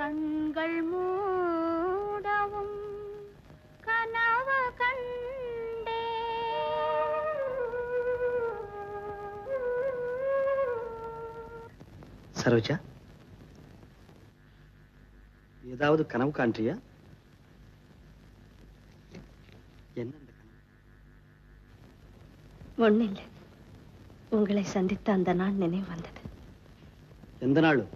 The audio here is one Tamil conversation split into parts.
கண்கள் மூடவும் கனவு கண்டே சரோஜா ஏதாவது கனவு காண்றியா என்ன அந்த கனவு? ஒண்ணில்லை உங்களை சந்தித்த அந்த நாள் நினைவு வந்தது எந்த நாளும்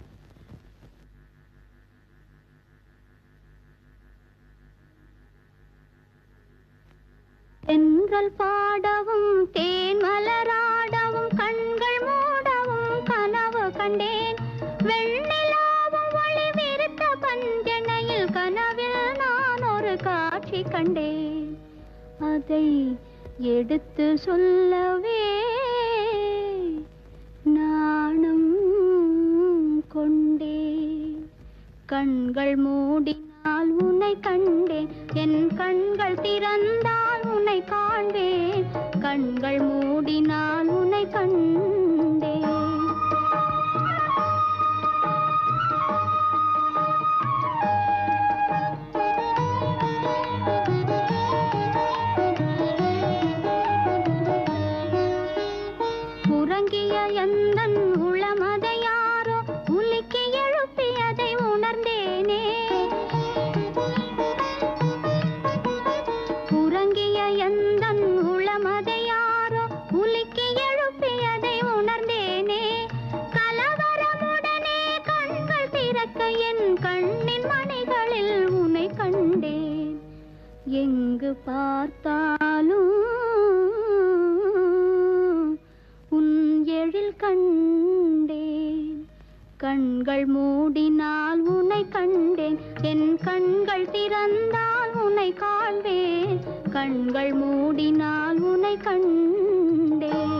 தென்றல் பாடவும் தேன் மலராடவும் கண்கள் மூடவும் கனவு கண்டேன் வெண்ணிலாவும் ஒளி விருத்த பஞ்சனையில் கனவில் நான் ஒரு காட்சி கண்டேன் அதை எடுத்து சொல்லவே நாணம் கொண்டேன் கண்கள் மூடினால் உன்னை கண்டேன் என் கண்கள் திறந்தால் உன்னை காண்பேன் கண்கள் மூடினால் உன்னை கண்டேன் உறங்கிய எந்தன் உளமதை யாரோ உலுக்கி எழுப்பியதை உணர்ந்தேனே உறங்கிய எந்தன் உளமதை யாரோ உலுக்கி எழுப்பியதை உணர்ந்தேனே கலவரமுடனே கண்கள் திறக்க என் கண்ணின் மணிகளில் உன்னை கண்டேன் எங்கு பார்த்தாலும் உன் எழில் கண்டேன் கண்கள் மூடினால் உன்னை கண்டேன் என் கண்கள் திறந்தால் உன்னை காண்பேன் கண்கள் மூடினால் உன்னை கண்டேன்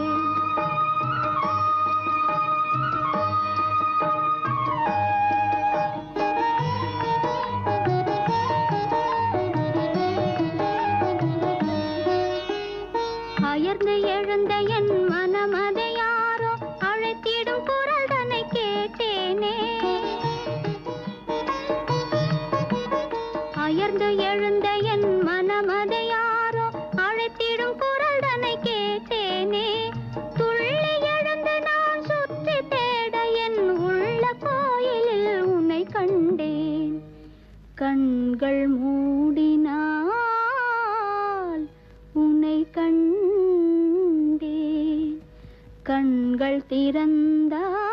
அயர்ந்து எழுந்த என் மனமதை யாரோ அழைத்திடும் குரல் தன்னை கேட்டேனே அயர்ந்து எழுந்த என் மனமதை யாரோ அழைத்திடும் குரல் தன்னை கேட்டேனே துள்ளி எழுந்து நான் சுற்றி தேட என் உள்ள கோயிலில் உன்னை கண்டேன் கண்கள் மூடினால் உன்னை கண்டேன் கண்கள் திறந்தால்